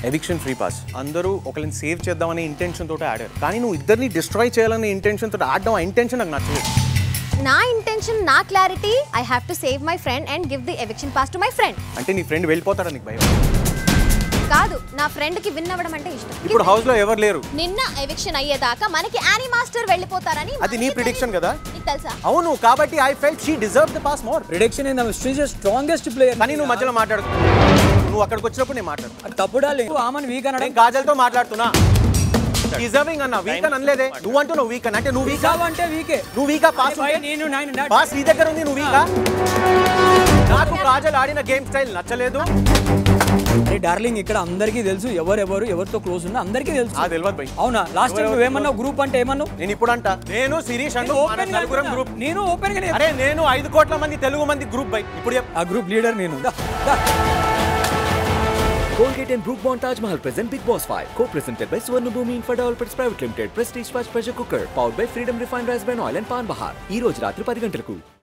Eviction free pass అందరూ ఒకరిని save చేద్దామనే ఇంటెన్షన్ తోటి ఆడారు కానీ నువ్వు ఇద్దరిని డిస్ట్రాయ్ చేయాలనే ఇంటెన్షన్ తోటి ఆడడం ఆ ఇంటెన్షన్ నాకు నచ్చలేదు నా ఇంటెన్షన్ నా clarity I have to save my friend and give the eviction pass to my friend అంటే నీ ఫ్రెండ్ వెళ్ళిపోతాడా నీకు భయం కాదు నా ఫ్రెండ్ కి విన్ అవ్వడం అంటే ఇష్టం ఇప్పుడు హౌస్ లో ఎవరు లేరు నిన్న ఎవిక్షన్ అయ్యేదాకా మనకి యానీ మాస్టర్ వెళ్ళిపోతారని అది నీ మనకి prediction తెలీదు. కదా? నీకు తెలుసా అవును కాబట్టి I felt she deserve the pass more prediction ఏందా శ్రీజ్ స్ట్రాంగెస్ట్ ప్లేయర్ కానీ నువ్వు మధ్యలో మాట్లాడుతు నువ్వు అక్కడికి వచ్చినప్పుడు నేను మాట్లాడు తప్పుడా లేదు ఆమెను వీక్ అనడం నేను కాజల్తో మాట్లాడుతున్నా డిజర్వింగ్ అన్న వీక్ అని అనలేదే నువ్వు అంటున్నావు వీక్ అని అంటే నువ్వు వీకా వీకా అంటే వీకే నువ్వు వీకా పాస్ భయ నేను నేను పాస్ నీ దగ్గర ఉంది నువ్వు వీకా నాకు కాజల్ ఆడిన గేమ్ స్టైల్ నచ్చలేదు అరే డార్లింగ్ ఇక్కడ అందరికీ తెలుసు ఎవరెవరు ఎవరితో క్లోజ్ ఉన్నా అందరికీ తెలుసు ఆ తెలియదు భయ్ అవునా లాస్ట్ టైం నువ్వేమన్నావు గ్రూప్ అంటే ఏమన్నావు నేను ఇప్పుడు అంట నేను శిరీష్ అను మన ఓపెన్ నలుగురం గ్రూప్ నేను ఓపెన్ గానే అరే నేను ఐదు కోట్ల మంది తెలుగు మంది గ్రూప్ బై ఇప్పుడు చెప్పు. ఆ గ్రూప్ లీడర్ నేను దా, దా. Colgate and Brook Bond Taj Mahal present Big Boss 5, co-presented by Swarna Bhumi Infra Developers Private Limited, Prestige Fast Pressure Cooker, powered by Freedom Refined Rice Bran Oil and Pan Bahar. ఈ రోజు రాత్రి పది గంటలకు